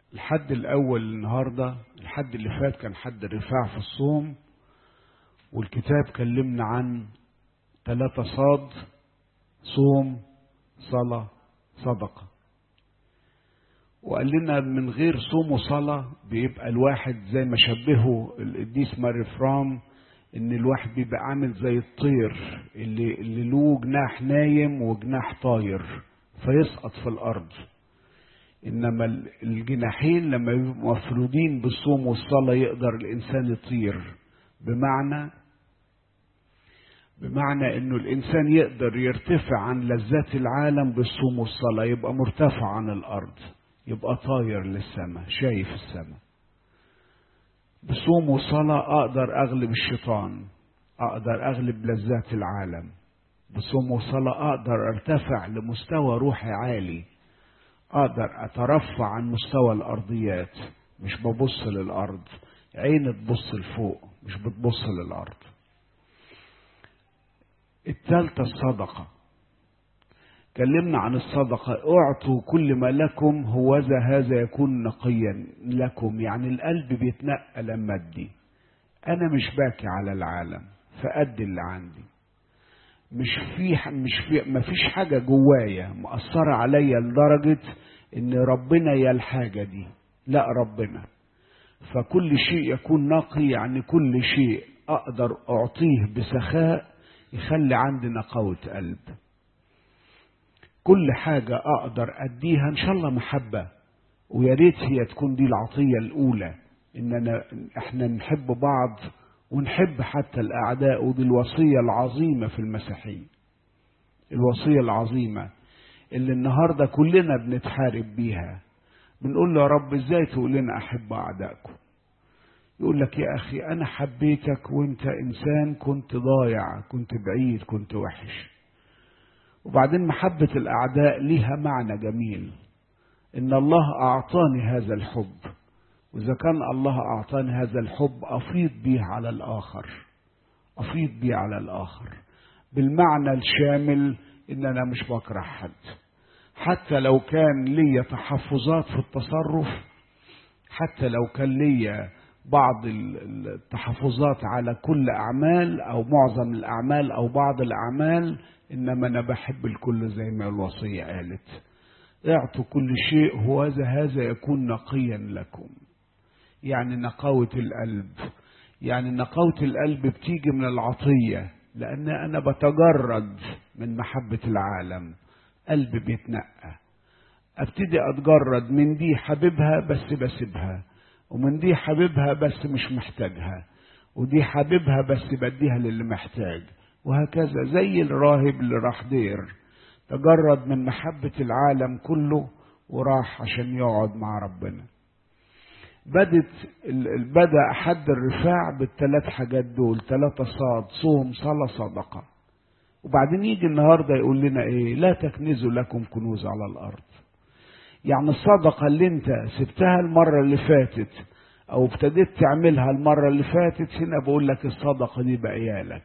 الحد الأول النهاردة الحد اللي فات كان حد الرفاع في الصوم والكتاب كلمنا عن ثلاثة صاد صوم صلاة صدقة وقال لنا من غير صوم وصلاة بيبقى الواحد زي ما شبهه القديس ماري فرام ان الواحد بيبقى عامل زي الطير اللي, اللي له جناح نايم وجناح طاير فيسقط في الارض انما الجناحين لما يبقوا مفرودين بالصوم والصلاه يقدر الانسان يطير بمعنى بمعنى انه الانسان يقدر يرتفع عن لذات العالم بالصوم والصلاه يبقى مرتفع عن الارض يبقى طاير للسماء شايف السماء بصوم وصلاه اقدر اغلب الشيطان اقدر اغلب لذات العالم بصوم وصلاه اقدر ارتفع لمستوى روحي عالي اقدر اترفع عن مستوى الارضيات مش ببص للارض عيني تبص لفوق مش بتبص للارض الثالثة الصدقة كلمنا عن الصدقة اعطوا كل ما لكم هوذا هذا يكون نقيا لكم يعني القلب بيتنقى لما ادي انا مش باكي على العالم فادي اللي عندي مش في مش في ما فيش حاجة جوايا مأثرة عليا لدرجة ان ربنا يا الحاجة دي لا ربنا فكل شيء يكون نقي يعني كل شيء اقدر اعطيه بسخاء يخلي عندي نقاوة قلب كل حاجة اقدر اديها ان شاء الله محبة ويا ريت هي تكون دي العطية الاولى اننا احنا نحب بعض ونحب حتى الأعداء ودي الوصية العظيمة في المسيحية الوصية العظيمة اللي النهاردة كلنا بنتحارب بيها بنقول له يا رب ازاي تقول لنا أحب أعدائكم يقول لك يا أخي أنا حبيتك وأنت إنسان كنت ضايع كنت بعيد كنت وحش وبعدين محبة الأعداء ليها معنى جميل إن الله أعطاني هذا الحب وإذا كان الله أعطاني هذا الحب أفيض به على الآخر أفيض به على الآخر بالمعنى الشامل إن أنا مش بكره حد حتى لو كان لي تحفظات في التصرف حتى لو كان لي بعض التحفظات على كل أعمال أو معظم الأعمال أو بعض الأعمال إنما أنا بحب الكل زي ما الوصية قالت اعطوا كل شيء هو هذا يكون نقيا لكم يعني نقاوة القلب يعني نقاوة القلب بتيجي من العطية لأن أنا بتجرد من محبة العالم قلبي بيتنقى ابتدي اتجرد من دي حبيبها بس بسيبها ومن دي حبيبها بس مش محتاجها ودي حبيبها بس بديها للي محتاج وهكذا زي الراهب اللي راح دير تجرد من محبة العالم كله وراح عشان يقعد مع ربنا بدت بدا حد الرفاع بالثلاث حاجات دول ثلاثة صاد صوم صلاة صدقة وبعدين يجي النهارده يقول لنا ايه لا تكنزوا لكم كنوز على الارض يعني الصدقة اللي انت سبتها المرة اللي فاتت او ابتديت تعملها المرة اللي فاتت هنا بقول لك الصدقة دي بعيالك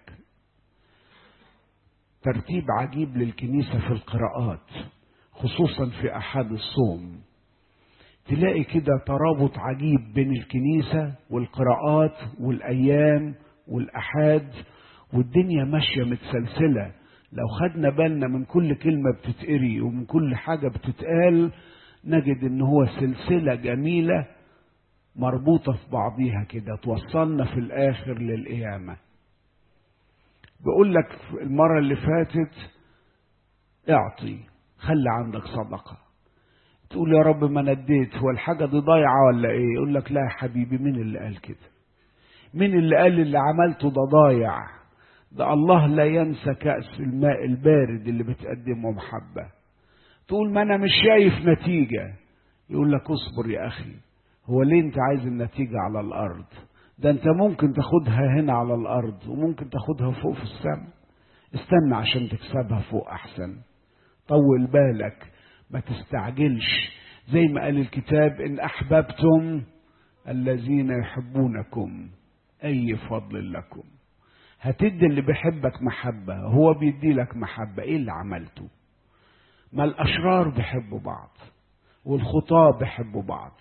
ترتيب عجيب للكنيسة في القراءات خصوصا في أحد الصوم تلاقي كده ترابط عجيب بين الكنيسة والقراءات والأيام والأحاد والدنيا ماشية متسلسلة لو خدنا بالنا من كل كلمة بتتقري ومن كل حاجة بتتقال نجد ان هو سلسلة جميلة مربوطة في بعضيها كده توصلنا في الآخر للقيامة بقول لك المرة اللي فاتت اعطي خلي عندك صدقة تقول يا رب ما نديت هو الحاجة دي ضايعة ولا ايه يقول لك لا يا حبيبي مين اللي قال كده مين اللي قال اللي عملته ده ضايع ده الله لا ينسى كأس الماء البارد اللي بتقدمه محبة تقول ما انا مش شايف نتيجة يقول لك اصبر يا اخي هو ليه انت عايز النتيجة على الارض ده انت ممكن تاخدها هنا على الارض وممكن تاخدها فوق في السماء استنى عشان تكسبها فوق احسن طول بالك ما تستعجلش زي ما قال الكتاب ان احببتم الذين يحبونكم اي فضل لكم هتدي اللي بيحبك محبة هو بيدي لك محبة ايه اللي عملته ما الاشرار بيحبوا بعض والخطاة بيحبوا بعض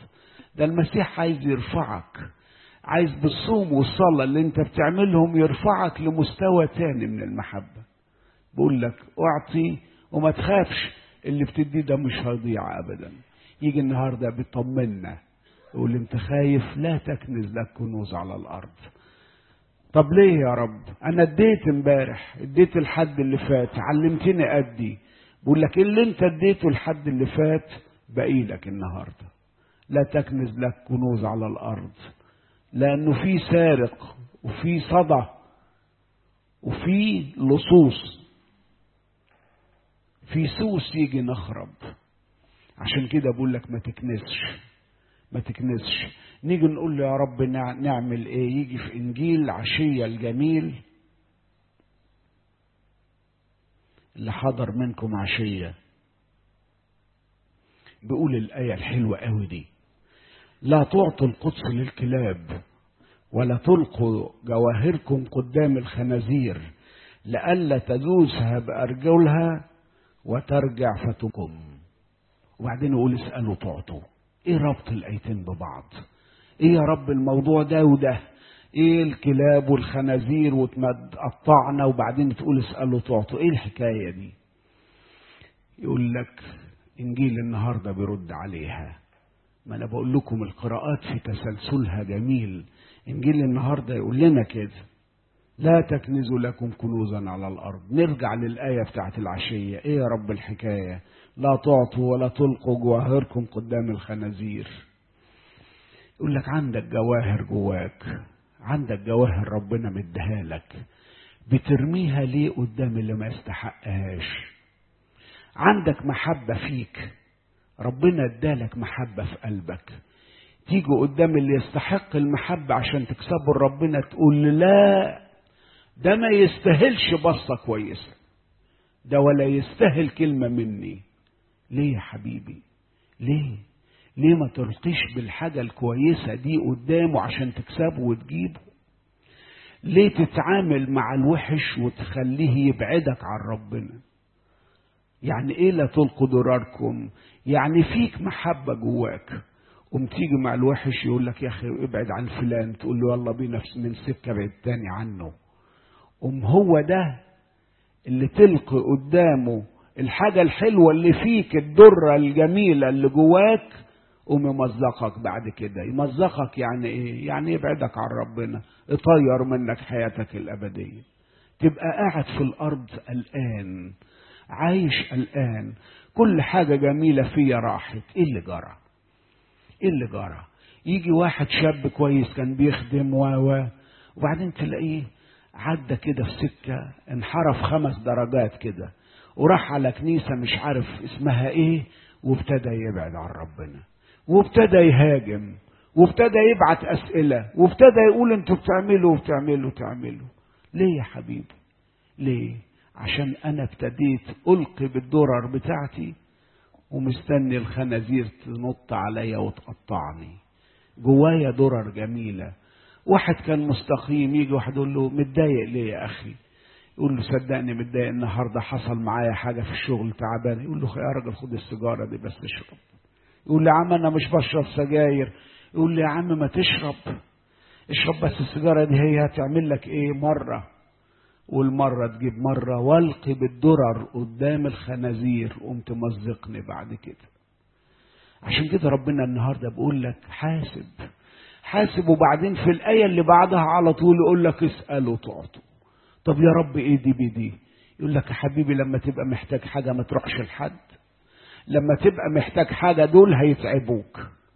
ده المسيح عايز يرفعك عايز بالصوم والصلاة اللي انت بتعملهم يرفعك لمستوى تاني من المحبة بقول لك اعطي وما تخافش اللي بتديه ده مش هيضيع ابدا يجي النهارده بيطمنا يقول انت خايف لا تكنز لك كنوز على الارض طب ليه يا رب انا اديت امبارح اديت الحد اللي فات علمتني ادي بقول لك اللي انت اديته الحد اللي فات باقي لك النهارده لا تكنز لك كنوز على الارض لانه في سارق وفي صدى وفي لصوص في سوس يجي نخرب عشان كده بقول لك ما تكنسش ما تكنسش نيجي نقول له يا رب نعمل ايه يجي في انجيل عشية الجميل اللي حضر منكم عشية بيقول الآية الحلوة قوي دي لا تعطوا القدس للكلاب ولا تلقوا جواهركم قدام الخنازير لئلا تدوسها بأرجلها وترجع فتكم وبعدين يقول اسألوا تعطوا ايه ربط الايتين ببعض ايه يا رب الموضوع ده وده ايه الكلاب والخنازير وتقطعنا وبعدين تقول اسألوا تعطوا ايه الحكاية دي يقول لك انجيل النهاردة بيرد عليها ما انا بقول لكم القراءات في تسلسلها جميل انجيل النهاردة يقول لنا كده لا تكنزوا لكم كنوزا على الارض نرجع للايه بتاعت العشيه ايه يا رب الحكايه لا تعطوا ولا تلقوا جواهركم قدام الخنازير يقول لك عندك جواهر جواك عندك جواهر ربنا مديها لك بترميها ليه قدام اللي ما يستحقهاش عندك محبة فيك ربنا ادالك محبة في قلبك تيجي قدام اللي يستحق المحبة عشان تكسبه ربنا تقول لا ده ما يستاهلش بصة كويسة ده ولا يستاهل كلمة مني ليه يا حبيبي ليه ليه ما تلقيش بالحاجة الكويسة دي قدامه عشان تكسبه وتجيبه ليه تتعامل مع الوحش وتخليه يبعدك عن ربنا يعني ايه لا تلقوا ضراركم يعني فيك محبة جواك قوم تيجي مع الوحش يقول لك يا اخي ابعد عن فلان تقول له يلا بينا من سكة بعد تاني عنه قوم هو ده اللي تلقي قدامه الحاجة الحلوة اللي فيك الدرة الجميلة اللي جواك قوم يمزقك بعد كده يمزقك يعني ايه يعني يبعدك عن ربنا يطير منك حياتك الأبدية تبقى قاعد في الأرض الآن عايش الآن كل حاجة جميلة فيا راحت ايه اللي جرى ايه اللي جرى يجي واحد شاب كويس كان بيخدم و و وبعدين تلاقيه عدى كده في سكة انحرف خمس درجات كده وراح على كنيسة مش عارف اسمها ايه وابتدى يبعد عن ربنا وابتدى يهاجم وابتدى يبعت اسئلة وابتدى يقول انتوا بتعملوا وبتعملوا وتعملوا ليه يا حبيبي ليه عشان انا ابتديت القي بالدرر بتاعتي ومستني الخنازير تنط عليا وتقطعني جوايا درر جميلة واحد كان مستقيم يجي واحد يقول له متضايق ليه يا اخي يقول له صدقني متضايق النهارده حصل معايا حاجه في الشغل تعبان يقول له يا راجل خد السيجاره دي بس اشرب يقول لي يا عم انا مش بشرب سجاير يقول لي يا عم ما تشرب اشرب بس السيجاره دي هي هتعمل لك ايه مره والمره تجيب مره والقي بالدرر قدام الخنازير قوم تمزقني بعد كده عشان كده ربنا النهارده بيقول لك حاسب حاسب وبعدين في الآية اللي بعدها على طول يقول لك اسألوا تعطوا طب يا رب ايه دي بدي يقول لك يا حبيبي لما تبقى محتاج حاجة ما تروحش لحد لما تبقى محتاج حاجة دول هيتعبوك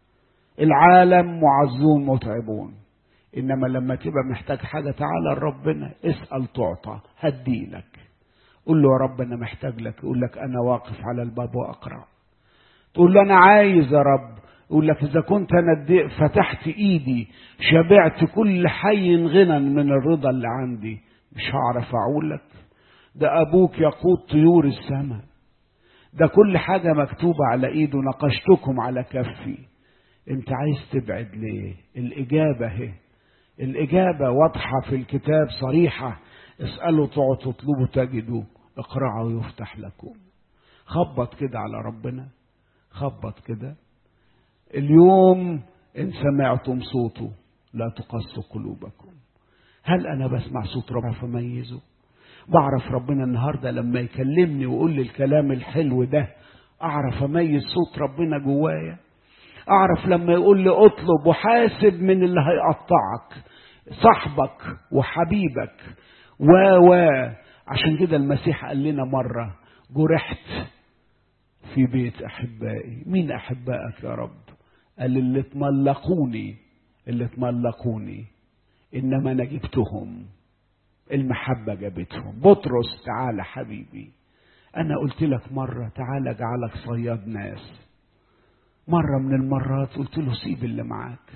العالم معزون متعبون إنما لما تبقى محتاج حاجة تعالى لربنا اسأل تعطى هديلك قول له يا رب أنا محتاج لك يقول لك أنا واقف على الباب وأقرأ تقول له أنا عايز يا رب يقول لك إذا كنت أنا فتحت إيدي شبعت كل حي غنى من الرضا اللي عندي مش هعرف أقول لك ده أبوك يقود طيور السماء ده كل حاجة مكتوبة على إيده نقشتكم على كفي أنت عايز تبعد ليه الإجابة هي الإجابة واضحة في الكتاب صريحة اسألوا تعطوا تطلبوا تجدوا اقرعوا يفتح لكم خبط كده على ربنا خبط كده اليوم إن سمعتم صوته لا تقسوا قلوبكم هل أنا بسمع صوت ربنا فميزه بعرف ربنا النهاردة لما يكلمني ويقول لي الكلام الحلو ده أعرف أميز صوت ربنا جوايا أعرف لما يقول لي اطلب وحاسب من اللي هيقطعك صاحبك وحبيبك و و عشان كده المسيح قال لنا مرة جرحت في بيت أحبائي مين أحبائك يا رب قال اللي تملقوني اللي تملقوني إنما أنا جبتهم المحبة جابتهم بطرس تعالى حبيبي أنا قلت لك مرة تعالى أجعلك صياد ناس مرة من المرات قلت له سيب اللي معاك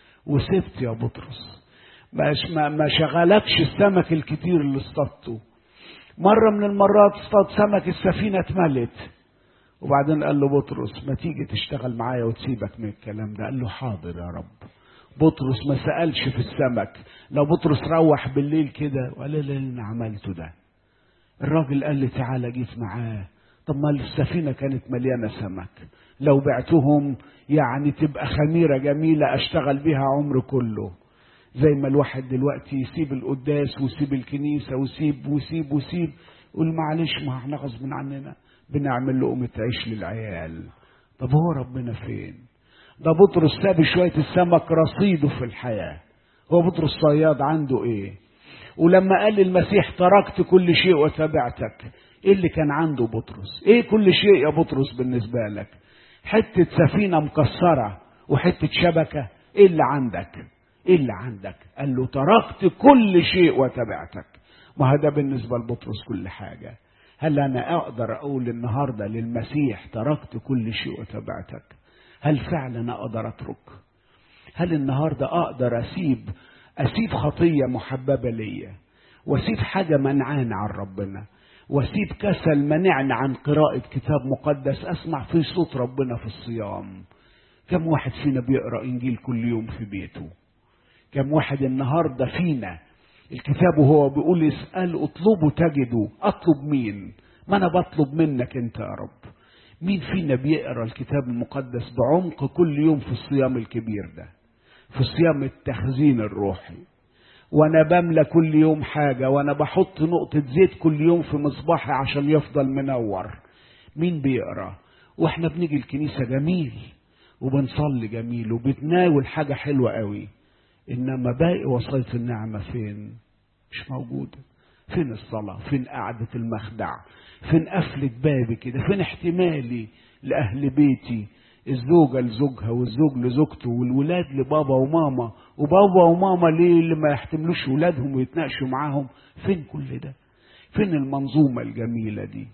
وسبت يا بطرس مش ما, ما شغلكش السمك الكتير اللي اصطادته مرة من المرات اصطاد سمك السفينة اتملت وبعدين قال له بطرس ما تيجي تشتغل معايا وتسيبك من الكلام ده قال له حاضر يا رب بطرس ما سألش في السمك لو بطرس روح بالليل كده وقال لي اللي انا عملته ده الراجل قال لي تعالى جيت معاه طب ما السفينة كانت مليانة سمك لو بعتهم يعني تبقى خميرة جميلة أشتغل بيها عمر كله زي ما الواحد دلوقتي يسيب القداس ويسيب الكنيسة ويسيب ويسيب ويسيب يقول معلش ما احنا غصب عننا بنعمل لقمة عيش للعيال طب هو ربنا فين ده بطرس ساب شوية السمك رصيده في الحياة هو بطرس صياد عنده ايه ولما قال المسيح تركت كل شيء وتبعتك ايه اللي كان عنده بطرس ايه كل شيء يا بطرس بالنسبة لك حتة سفينة مكسرة وحتة شبكة ايه اللي عندك ايه اللي عندك قال له تركت كل شيء وتبعتك ما هذا بالنسبة لبطرس كل حاجة هل أنا أقدر أقول النهاردة للمسيح تركت كل شيء وتبعتك هل فعلا أقدر أترك هل النهاردة أقدر أسيب أسيب خطية محببة ليا وأسيب حاجة منعاني عن ربنا وأسيب كسل منعني عن قراءة كتاب مقدس أسمع فيه صوت ربنا في الصيام كم واحد فينا بيقرأ إنجيل كل يوم في بيته كم واحد النهاردة فينا الكتاب وهو بيقول اسأل اطلبوا تجدوا اطلب مين ما انا بطلب منك انت يا رب مين فينا بيقرا الكتاب المقدس بعمق كل يوم في الصيام الكبير ده في صيام التخزين الروحي وانا بملى كل يوم حاجة وانا بحط نقطة زيت كل يوم في مصباحي عشان يفضل منور مين بيقرا واحنا بنيجي الكنيسة جميل وبنصلي جميل وبتناول حاجة حلوة قوي انما باقي وصاية النعمة فين مش موجودة فين الصلاة فين قعدة المخدع فين قفلة بابي كده فين احتمالي لأهل بيتي الزوجة لزوجها والزوج لزوجته والولاد لبابا وماما وبابا وماما ليه اللي ما يحتملوش ولادهم ويتناقشوا معاهم فين كل ده فين المنظومة الجميلة دي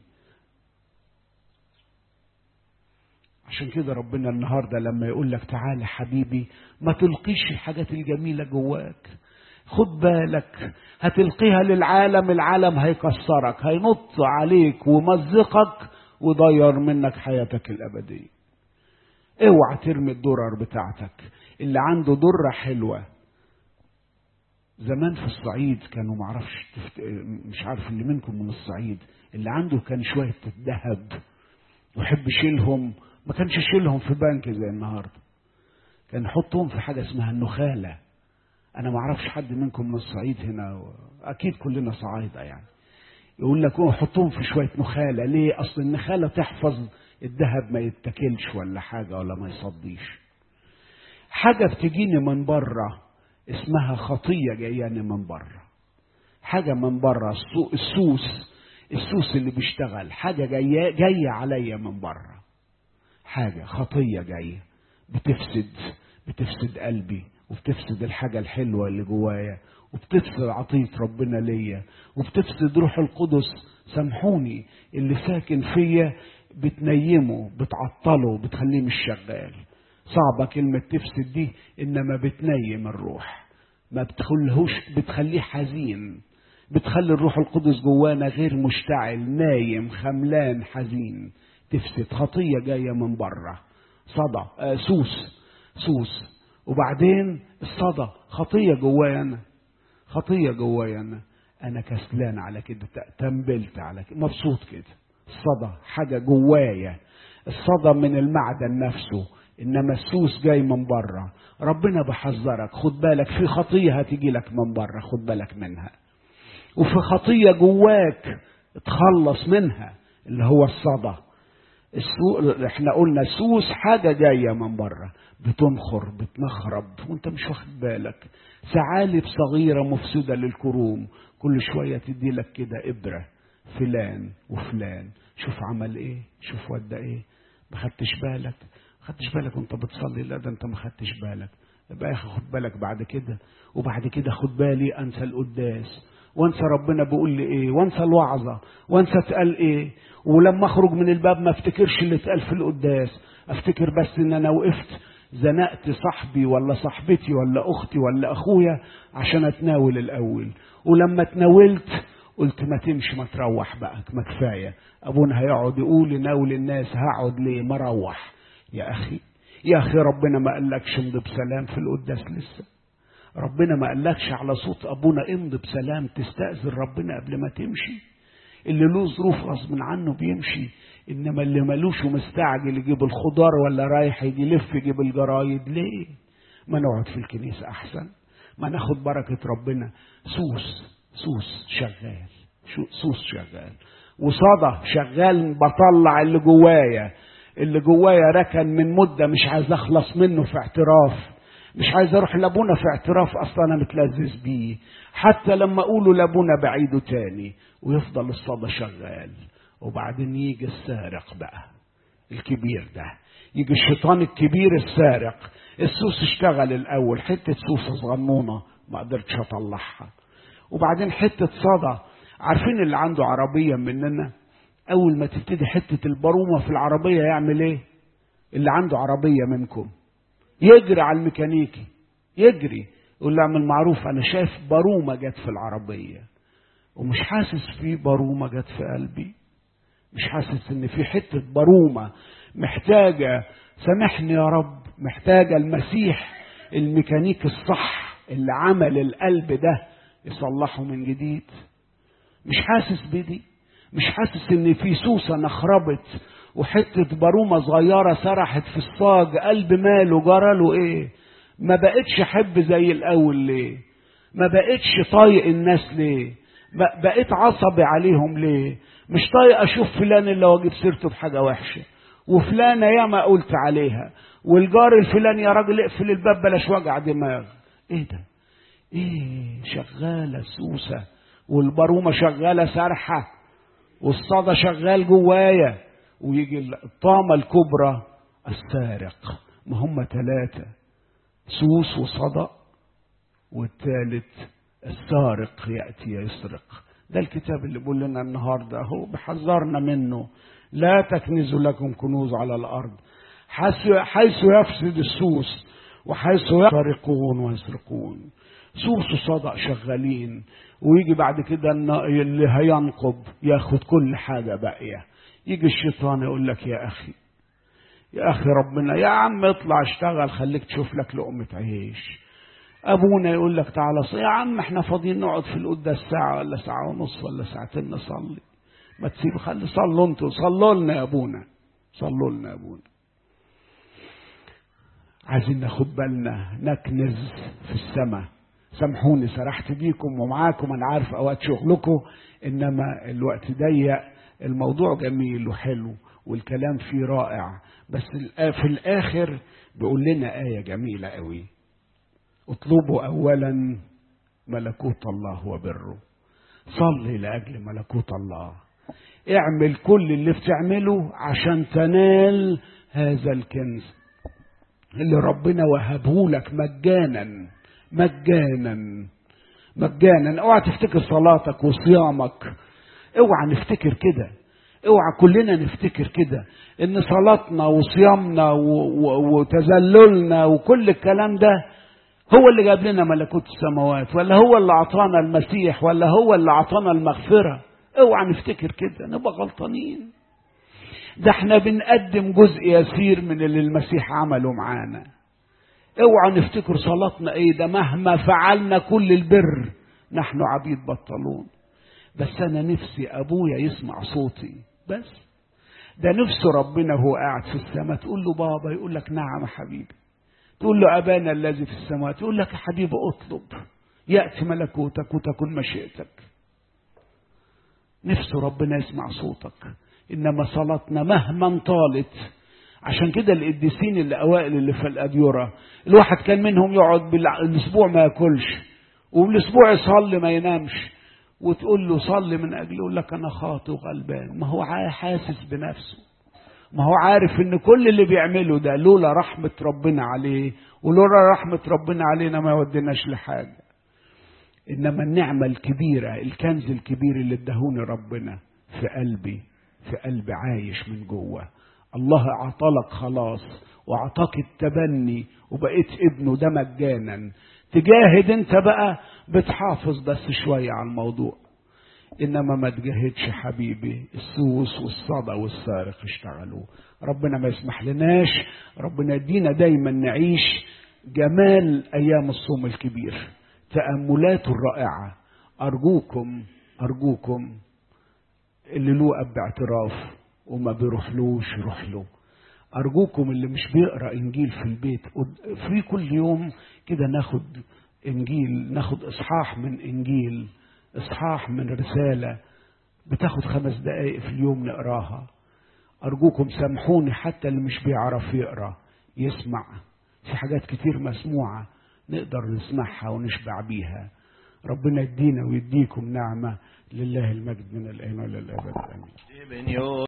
عشان كده ربنا النهارده لما يقول لك تعالى حبيبي ما تلقيش الحاجات الجميله جواك خد بالك هتلقيها للعالم العالم هيكسرك هينط عليك ومزقك ويضير منك حياتك الابديه اوعى ترمي الدرر بتاعتك اللي عنده دره حلوه زمان في الصعيد كانوا معرفش تفت... مش عارف اللي منكم من الصعيد اللي عنده كان شويه ذهب ويحب يشيلهم ما كانش يشيلهم في بنك زي النهارده كان يحطهم في حاجه اسمها النخاله انا ما اعرفش حد منكم من الصعيد هنا اكيد كلنا صعايده يعني يقول لك حطهم في شويه نخاله ليه اصل النخاله تحفظ الذهب ما يتاكلش ولا حاجه ولا ما يصديش حاجه بتجيني من بره اسمها خطيه جاياني من بره حاجه من بره السوس السوس اللي بيشتغل حاجه جايه جايه عليا من بره حاجة خطية جاية بتفسد بتفسد قلبي وبتفسد الحاجة الحلوة اللي جوايا وبتفسد عطية ربنا ليا وبتفسد روح القدس سامحوني اللي ساكن فيا بتنيمه بتعطله بتخليه مش شغال صعبة كلمة تفسد دي إنما بتنيم الروح ما بتخليهوش بتخليه حزين بتخلي الروح القدس جوانا غير مشتعل نايم خملان حزين تفسد خطية جاية من بره صدى آه سوس سوس وبعدين الصدى خطية جوايا أنا خطية جوايا أنا أنا كسلان على كده تنبلت على كده مبسوط كده الصدى حاجة جوايا الصدى من المعدن نفسه انما السوس جاي من بره ربنا بحذرك خد بالك في خطيه هتيجي لك من بره خد بالك منها وفي خطيه جواك اتخلص منها اللي هو الصدى السو... احنا قلنا سوس حاجه جايه من بره بتنخر بتنخرب وانت مش واخد بالك ثعالب صغيره مفسده للكروم كل شويه تدي لك كده ابره فلان وفلان شوف عمل ايه شوف ودى ايه ما خدتش بالك ما خدتش بالك وانت بتصلي لا ده انت ما خدتش بالك يبقى يا اخي خد بالك بعد كده وبعد كده خد بالي انسى القداس وانسى ربنا بيقول لي ايه وانسى الوعظه وانسى اتقال ايه ولما اخرج من الباب ما افتكرش اللي اتقال في القداس افتكر بس ان انا وقفت زنقت صاحبي ولا صاحبتي ولا اختي ولا اخويا عشان اتناول الاول ولما اتناولت قلت ما تمشي ما تروح بقى ما كفايه ابونا هيقعد يقول يناول الناس هقعد ليه ما اروح يا اخي يا اخي ربنا ما قالكش امضي بسلام في القداس لسه ربنا ما قالكش على صوت ابونا امضي بسلام تستاذن ربنا قبل ما تمشي اللي له ظروف غصب عنه بيمشي انما اللي ملوش ومستعجل يجيب الخضار ولا رايح يلف يجيب الجرايد ليه ما نقعد في الكنيسه احسن ما ناخد بركه ربنا سوس سوس شغال سوس شغال وصدى شغال بطلع اللي جوايا اللي جوايا ركن من مده مش عايز اخلص منه في اعتراف مش عايز اروح لابونا في اعتراف اصلا انا متلذذ بيه حتى لما اقوله لابونا بعيده تاني ويفضل الصدى شغال وبعدين يجي السارق بقى الكبير ده يجي الشيطان الكبير السارق السوس اشتغل الاول حته سوسه صغنونه ما قدرتش اطلعها وبعدين حته صدى عارفين اللي عنده عربيه مننا اول ما تبتدي حته البرومه في العربيه يعمل ايه اللي عنده عربيه منكم يجري على الميكانيكي يجري يقول له اعمل معروف انا شايف برومه جت في العربيه ومش حاسس في برومه جت في قلبي مش حاسس ان في حته برومه محتاجه سامحني يا رب محتاجه المسيح الميكانيك الصح اللي عمل القلب ده يصلحه من جديد مش حاسس بدي مش حاسس ان في سوسه نخربت وحته برومه صغيره سرحت في الصاج قلب ماله جراله ايه ما بقتش احب زي الاول ليه ما بقتش طايق الناس ليه بقيت عصبي عليهم ليه مش طايق اشوف فلان اللي واجيب سيرته بحاجه وحشه وفلانه ياما قلت عليها والجار الفلاني يا راجل اقفل الباب بلاش وجع دماغ ايه ده ايه شغاله سوسه والبرومه شغاله سرحه والصدى شغال جوايا ويجي الطامه الكبرى السارق ما هم ثلاثه سوس وصدى والثالث السارق ياتي يسرق ده الكتاب اللي بيقول لنا النهارده اهو بحذرنا منه لا تكنزوا لكم كنوز على الارض حيث يفسد السوس وحيث يسرقون ويسرقون سوس وصدق شغالين ويجي بعد كده اللي هينقب ياخد كل حاجة باقية يجي الشيطان يقول لك يا أخي يا أخي ربنا يا عم اطلع اشتغل خليك تشوف لك لقمة عيش أبونا يقول لك تعالى صلي يا عم احنا فاضيين نقعد في القداس ساعة ولا ساعة ونص ولا ساعتين نصلي ما تسيب خلي صلوا انتوا صلوا لنا يا أبونا صلوا لنا يا أبونا عايزين ناخد بالنا نكنز في السماء سامحوني سرحت بيكم ومعاكم انا عارف اوقات شغلكم انما الوقت ضيق الموضوع جميل وحلو والكلام فيه رائع بس في الاخر بيقول لنا ايه جميله قوي اطلبوا اولا ملكوت الله وبره صلي لاجل ملكوت الله اعمل كل اللي بتعمله عشان تنال هذا الكنز اللي ربنا وهبه لك مجانا مجانا مجانا اوعى تفتكر صلاتك وصيامك اوعى نفتكر كده اوعى كلنا نفتكر كده ان صلاتنا وصيامنا وتذللنا وكل الكلام ده هو اللي جاب لنا ملكوت السماوات ولا هو اللي اعطانا المسيح ولا هو اللي اعطانا المغفره اوعى نفتكر كده نبقى غلطانين ده احنا بنقدم جزء يسير من اللي المسيح عمله معانا اوعى نفتكر صلاتنا ايه ده مهما فعلنا كل البر نحن عبيد بطلون بس انا نفسي ابويا يسمع صوتي بس ده نفسه ربنا وهو قاعد في السماء تقول له بابا يقول لك نعم يا حبيبي تقول له أبانا الذي في السماء تقول لك يا حبيبي اطلب يأتي ملكوتك وتكن مشيئتك نفسه ربنا يسمع صوتك إنما صلاتنا مهما طالت عشان كده القديسين الأوائل اللي في الأديرة الواحد كان منهم يقعد بالأسبوع ما ياكلش وبالأسبوع يصلي ما ينامش وتقول له صلي من أجله يقول لك أنا خاطئ وغلبان ما هو حاسس بنفسه ما هو عارف ان كل اللي بيعمله ده لولا رحمة ربنا عليه ولولا رحمة ربنا علينا ما يوديناش لحاجة انما النعمة الكبيرة الكنز الكبير اللي ادهوني ربنا في قلبي في قلبي عايش من جوه الله اعطالك خلاص واعطاك التبني وبقيت ابنه ده مجانا تجاهد انت بقى بتحافظ بس شوية على الموضوع انما ما تجاهدش حبيبي السوس والصدى والصارخ اشتغلوا ربنا ما يسمح لناش ربنا يدينا دايما نعيش جمال ايام الصوم الكبير تأملاته الرائعة ارجوكم ارجوكم اللي له اب اعتراف وما بيروحلوش يروح له ارجوكم اللي مش بيقرا انجيل في البيت في كل يوم كده ناخد انجيل ناخد اصحاح من انجيل اصحاح من رساله بتاخد خمس دقائق في اليوم نقراها ارجوكم سامحوني حتى اللي مش بيعرف يقرا يسمع في حاجات كتير مسموعه نقدر نسمعها ونشبع بيها ربنا يدينا ويديكم نعمه لله المجد من الان والى الابد امين